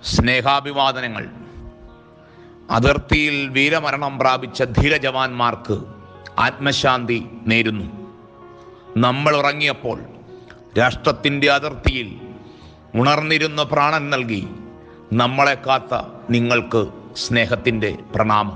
സ്നേഹാഭിവാദനങ്ങൾ അതിർത്തിയിൽ വീരമരണം പ്രാപിച്ച ധീരജവാന്മാർക്ക് ആത്മശാന്തി നേരുന്നു നമ്മൾ ഉറങ്ങിയപ്പോൾ രാഷ്ട്രത്തിൻ്റെ അതിർത്തിയിൽ ഉണർന്നിരുന്ന പ്രാണൻ നൽകി നമ്മളെ കാത്ത നിങ്ങൾക്ക് സ്നേഹത്തിൻ്റെ പ്രണാമം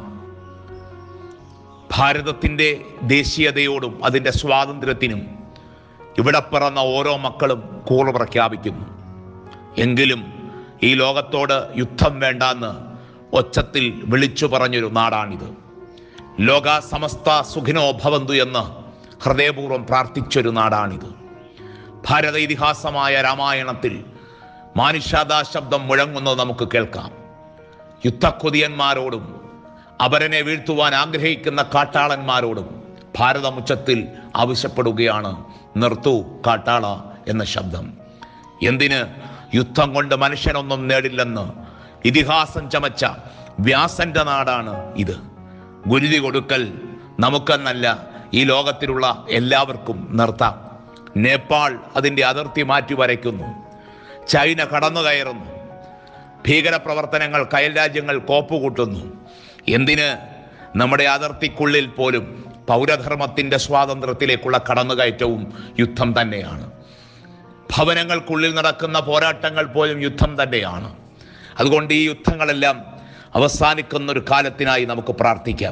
ഭാരതത്തിൻ്റെ ദേശീയതയോടും അതിൻ്റെ സ്വാതന്ത്ര്യത്തിനും ഇവിടെ പിറന്ന ഓരോ മക്കളും കൂറ് പ്രഖ്യാപിക്കുന്നു എങ്കിലും ഈ ലോകത്തോട് യുദ്ധം വേണ്ടാന്ന് ഒച്ചത്തിൽ വിളിച്ചു പറഞ്ഞൊരു നാടാണിത് ലോക സമസ്ത സുഖിനോ ഭവന്തു എന്ന് ഹൃദയപൂർവ്വം പ്രാർത്ഥിച്ചൊരു നാടാണിത് ഭാരത ഇതിഹാസമായ രാമായണത്തിൽ മാനുഷാദാ ശബ്ദം മുഴങ്ങുന്നത് നമുക്ക് കേൾക്കാം യുദ്ധക്കൊതിയന്മാരോടും അപരനെ വീഴ്ത്തുവാൻ ആഗ്രഹിക്കുന്ന കാട്ടാളന്മാരോടും ഭാരതമുച്ചത്തിൽ ആവശ്യപ്പെടുകയാണ് നിർത്തൂ കാട്ടാള എന്ന ശബ്ദം എന്തിന് യുദ്ധം കൊണ്ട് മനുഷ്യനൊന്നും നേടില്ലെന്ന് ഇതിഹാസം ചമച്ച വ്യാസന്റെ നാടാണ് ഇത് ഗുരുതി കൊടുക്കൽ നമുക്കെന്നല്ല ഈ ലോകത്തിലുള്ള എല്ലാവർക്കും നിർത്താം നേപ്പാൾ അതിൻ്റെ അതിർത്തി മാറ്റി വരയ്ക്കുന്നു ചൈന കടന്നു കയറുന്നു ഭീകരപ്രവർത്തനങ്ങൾ കയൽ രാജ്യങ്ങൾ കോപ്പുകൂട്ടുന്നു എന്തിന് നമ്മുടെ അതിർത്തിക്കുള്ളിൽ പോലും പൗരധർമ്മത്തിൻ്റെ സ്വാതന്ത്ര്യത്തിലേക്കുള്ള കടന്നുകയറ്റവും യുദ്ധം തന്നെയാണ് ഭവനങ്ങൾക്കുള്ളിൽ നടക്കുന്ന പോരാട്ടങ്ങൾ പോലും യുദ്ധം തന്നെയാണ് അതുകൊണ്ട് ഈ യുദ്ധങ്ങളെല്ലാം അവസാനിക്കുന്ന ഒരു കാലത്തിനായി നമുക്ക് പ്രാർത്ഥിക്കാം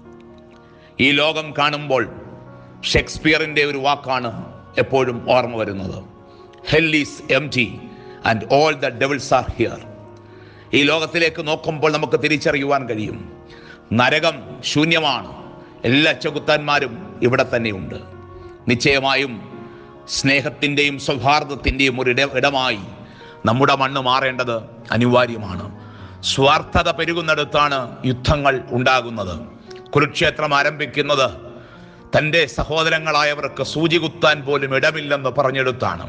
ഈ ലോകം കാണുമ്പോൾ ഷേക്സ്പിയറിൻ്റെ ഒരു വാക്കാണ് എപ്പോഴും ഓർമ്മ വരുന്നത് hell is empty and all the devils are here ഈ ലോകത്തിലേക്ക് നോക്കുമ്പോൾ നമുക്ക് തിരിച്ചറിയുവാൻ കഴിയും നരകം ശൂന്യമാണ് എല്ലാ ചെകുത്താന്മാരും ഇവിടെ തന്നെയുണ്ട് നിശ്ചയമായും സ്നേഹത്തിൻ്റെയും സൗഹാർദ്ദത്തിൻ്റെയും ഒരു ഇട ഇടമായി നമ്മുടെ മണ്ണ് മാറേണ്ടത് അനിവാര്യമാണ് സ്വാർത്ഥത പെരുകുന്നിടത്താണ് യുദ്ധങ്ങൾ ഉണ്ടാകുന്നത് കുരുക്ഷേത്രം ആരംഭിക്കുന്നത് തൻ്റെ സഹോദരങ്ങളായവർക്ക് സൂചി കുത്താൻ പോലും ഇടമില്ലെന്ന് പറഞ്ഞെടുത്താണ്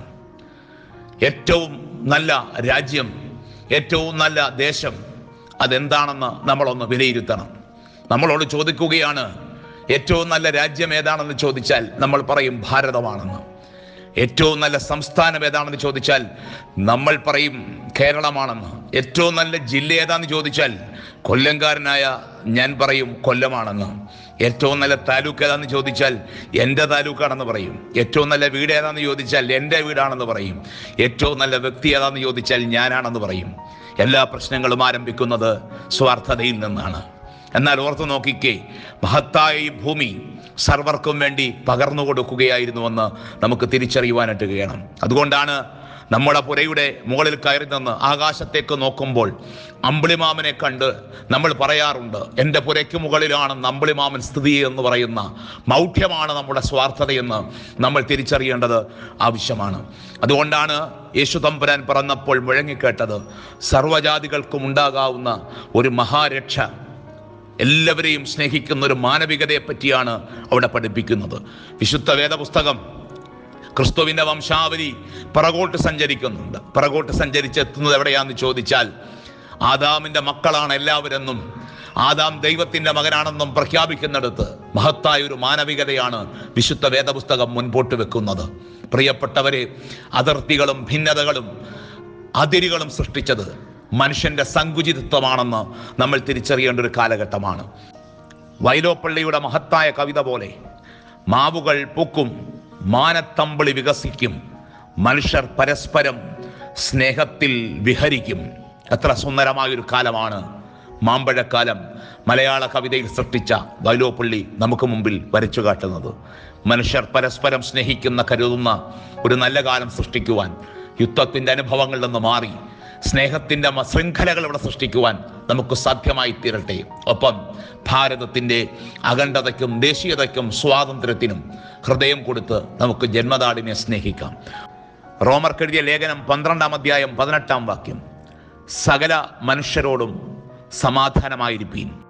ഏറ്റവും നല്ല രാജ്യം ഏറ്റവും നല്ല ദേശം അതെന്താണെന്ന് നമ്മളൊന്ന് വിലയിരുത്തണം നമ്മളോട് ചോദിക്കുകയാണ് ഏറ്റവും നല്ല രാജ്യം ഏതാണെന്ന് ചോദിച്ചാൽ നമ്മൾ പറയും ഭാരതമാണെന്ന് ഏറ്റവും നല്ല സംസ്ഥാനം ഏതാണെന്ന് ചോദിച്ചാൽ നമ്മൾ പറയും കേരളമാണെന്ന് ഏറ്റവും നല്ല ജില്ല ഏതാണെന്ന് ചോദിച്ചാൽ കൊല്ലംകാരനായ ഞാൻ പറയും കൊല്ലമാണെന്ന് ഏറ്റവും നല്ല താലൂക്ക് ഏതാണെന്ന് ചോദിച്ചാൽ എൻ്റെ താലൂക്കാണെന്ന് പറയും ഏറ്റവും നല്ല വീട് ഏതാണെന്ന് ചോദിച്ചാൽ എൻ്റെ വീടാണെന്ന് പറയും ഏറ്റവും നല്ല വ്യക്തി ഏതാണെന്ന് ചോദിച്ചാൽ ഞാനാണെന്ന് പറയും എല്ലാ പ്രശ്നങ്ങളും ആരംഭിക്കുന്നത് സ്വാർത്ഥതയിൽ നിന്നാണ് എന്നാൽ ഓർത്തു നോക്കിക്കേ മഹത്തായ ഈ ഭൂമി സർവർക്കും വേണ്ടി പകർന്നു കൊടുക്കുകയായിരുന്നുവെന്ന് നമുക്ക് തിരിച്ചറിയുവാനായിട്ട് കഴിയണം അതുകൊണ്ടാണ് നമ്മുടെ പുരയുടെ മുകളിൽ കയറി നിന്ന് ആകാശത്തേക്ക് നോക്കുമ്പോൾ അമ്പിളിമാമനെ കണ്ട് നമ്മൾ പറയാറുണ്ട് എൻ്റെ പുരയ്ക്ക് മുകളിലാണ് അമ്പിളിമാമൻ സ്ഥിതി എന്ന് പറയുന്ന മൗഢ്യമാണ് നമ്മുടെ സ്വാർത്ഥതയെന്ന് നമ്മൾ തിരിച്ചറിയേണ്ടത് ആവശ്യമാണ് അതുകൊണ്ടാണ് യേശു തമ്പുരാൻ പറഞ്ഞപ്പോൾ മുഴങ്ങിക്കേട്ടത് സർവ്വജാതികൾക്കും ഉണ്ടാകാവുന്ന ഒരു മഹാരക്ഷ എല്ലാവരെയും സ്നേഹിക്കുന്ന ഒരു മാനവികതയെ പറ്റിയാണ് അവിടെ പഠിപ്പിക്കുന്നത് വിശുദ്ധ വേദപുസ്തകം ക്രിസ്തുവിൻ്റെ വംശാവലി പിറകോട്ട് സഞ്ചരിക്കുന്നുണ്ട് പിറകോട്ട് സഞ്ചരിച്ചെത്തുന്നത് എവിടെയാണെന്ന് ചോദിച്ചാൽ ആദാമിൻ്റെ മക്കളാണ് എല്ലാവരെന്നും ആദാം ദൈവത്തിൻ്റെ മകനാണെന്നും പ്രഖ്യാപിക്കുന്നിടത്ത് മഹത്തായ ഒരു മാനവികതയാണ് വിശുദ്ധ വേദപുസ്തകം മുൻപോട്ട് വെക്കുന്നത് പ്രിയപ്പെട്ടവരെ അതിർത്തികളും ഭിന്നതകളും അതിരുകളും സൃഷ്ടിച്ചത് മനുഷ്യന്റെ സങ്കുചിതത്വമാണെന്ന് നമ്മൾ തിരിച്ചറിയേണ്ട ഒരു കാലഘട്ടമാണ് വൈലോപ്പള്ളിയുടെ മഹത്തായ കവിത പോലെ മാവുകൾ പൂക്കും മാനത്തമ്പിളി വികസിക്കും മനുഷ്യർ പരസ്പരം സ്നേഹത്തിൽ വിഹരിക്കും എത്ര സുന്ദരമായൊരു കാലമാണ് മാമ്പഴക്കാലം മലയാള കവിതയിൽ സൃഷ്ടിച്ച വൈലോപ്പള്ളി നമുക്ക് മുമ്പിൽ വരച്ചു കാട്ടുന്നത് മനുഷ്യർ പരസ്പരം സ്നേഹിക്കുന്ന കരുതുന്ന ഒരു നല്ല കാലം സൃഷ്ടിക്കുവാൻ യുദ്ധത്തിൻ്റെ അനുഭവങ്ങളിൽ നിന്ന് മാറി സ്നേഹത്തിൻ്റെ മ- ശൃംഖലകൾ ഇവിടെ സൃഷ്ടിക്കുവാൻ നമുക്ക് സാധ്യമായി തീരട്ടെ ഒപ്പം ഭാരതത്തിൻ്റെ അഖണ്ഡതയ്ക്കും ദേശീയതയ്ക്കും സ്വാതന്ത്ര്യത്തിനും ഹൃദയം കൊടുത്ത് നമുക്ക് ജന്മനാടിനെ സ്നേഹിക്കാം റോമർക്കെഴുതിയ ലേഖനം പന്ത്രണ്ടാം അധ്യായം പതിനെട്ടാം വാക്യം സകല മനുഷ്യരോടും സമാധാനമായിരിപ്പീൻ